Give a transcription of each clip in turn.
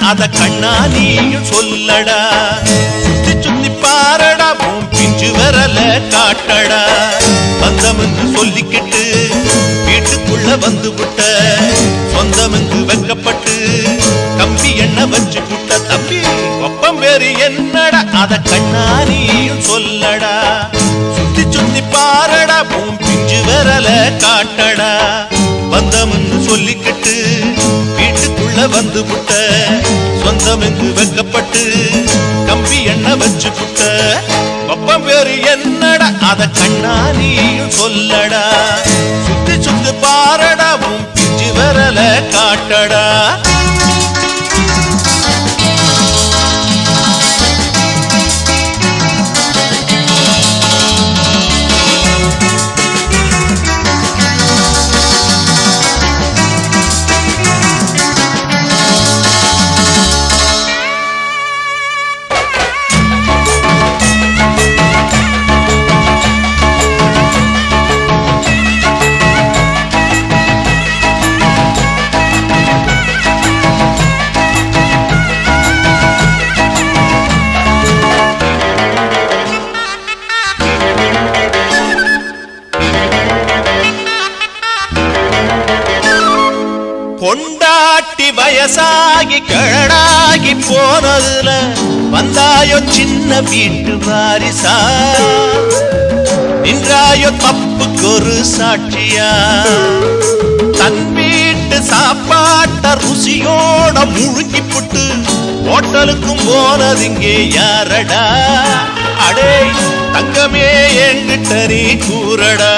அத கண்ணா நீயும் சொல்லடா சுத்தி சுத்தி பாரடா உன் பிஞ்சு விரல காட்டடா பந்தமென்று சொல்லிக்கிட்டு வீட்டுக்குள்ள வந்து விட்ட சொந்தமென்று வெக்கப்பட்டு கம்பி என்ன வச்சு புட்ட தம்பி ஒப்பம் வேறு என்னடா அத கண்ணா நீயும் சொல்லடா சுத்தி சுத்தி பாரடா உன் பிஞ்சு விரல காட்டடா பந்தம்னு சொல்லிக்கிட்டு வீட்டுக்குள்ள வந்து புட்ட சொந்தம் என்று வெக்கப்பட்டு கம்பி எண்ண வச்சு புட்ட ஒப்பம் பேரு என்னடா அத கண்ணா நீயும் சொல்லடா சுத்தி சுத்தி பாரடா உன் பிஞ்சு விரல காட்டடா பொண்டாட்டி வயசாகி கிழடாகி போனதுல வந்தாயோ சின்ன வீட்டு வாரிசா நின்றாயோ தப்புக்கு ஒரு சாட்சியா தன் வீட்டு சாப்பாட்ட ருசியோட முழுங்கி புட்டு ஹோட்டலுக்கும் போனது இங்கே யாரடா அடே தங்கமே என்கிட்ட நீ கூறடா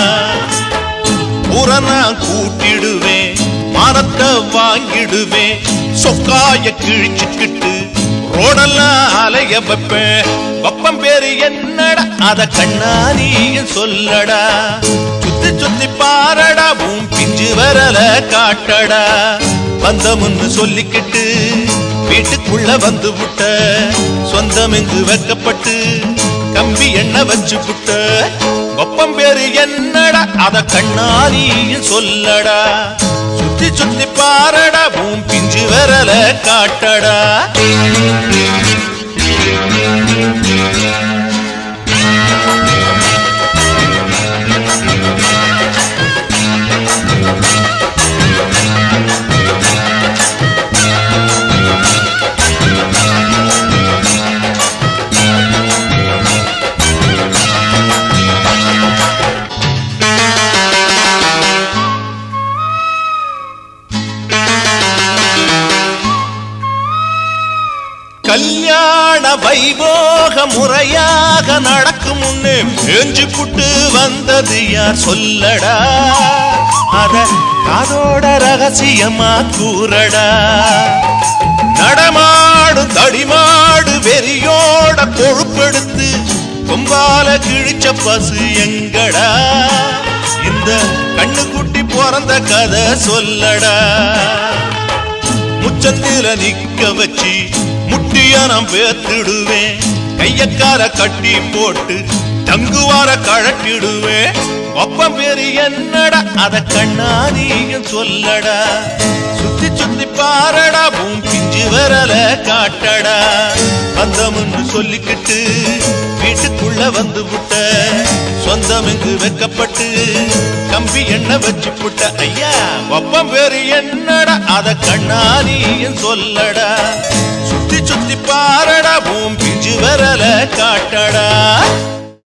புறனா கூட்டிடுவேன் மரத்தை வாங்கிடுவேன் சொக்காய கிழிச்சுக்கிட்டு ரோடெல்லாம் அலைய வைப்பேன் வப்பம் பேரு என்னடா அத கண்ணா நீயும் சொல்லடா சுத்தி சுத்தி பாரடா உன் பிஞ்சு வரல காட்டடா பந்தம்னு சொல்லிக்கிட்டு வீட்டுக்குள்ள வந்து விட்ட சொந்தம் எங்கு வைக்கப்பட்டு கம்பி எண்ண வச்சு புட்ட ஒப்பம் பேரு என்னடா அத கண்ணாலியும் சொல்லடா சுத்தி சுத்தி பாரடா உன் பிஞ்சு விரல காட்டடா கல்யாண வைபோக முறையாக நடக்கும் முன்னே மேஞ்சு புட்டு வந்தது யார் சொல்லடா அத அதோட ரகசியமா கூறடா நடமாடும் தடிமாடு வெறியோட கொழுப்பெடுத்து கொம்பால கிழிச்ச பசு எங்கடா இந்த கண்ணுக்குட்டி பிறந்த கதை சொல்லடா முச்சத்தில நிக்க வச்சு முட்டிய நான் பேத்திடுவேன் கையக்கார கட்டி போட்டு தங்குவார கழட்டிடுவேன் ஒப்பம் பேரு என்னடா அத கண்ணாதியும் சொல்லடா சுத்தி சுத்தி பாரடா உன் பிஞ்சு வரல காட்டடா பந்தம்னு சொல்லிக்கிட்டு வீட்டுக்குள்ள வந்து விட்ட சொந்தம் எங்கு வைக்கப்பட்டு கம்பி எண்ண வச்சு புட்ட ஐயா ஒப்பம் பேரு என்னடா அத கண்ணாலியும் சொல்லடா சுத்தி சுத்தி பாரடா உன் பிஞ்சு வரல காட்டடா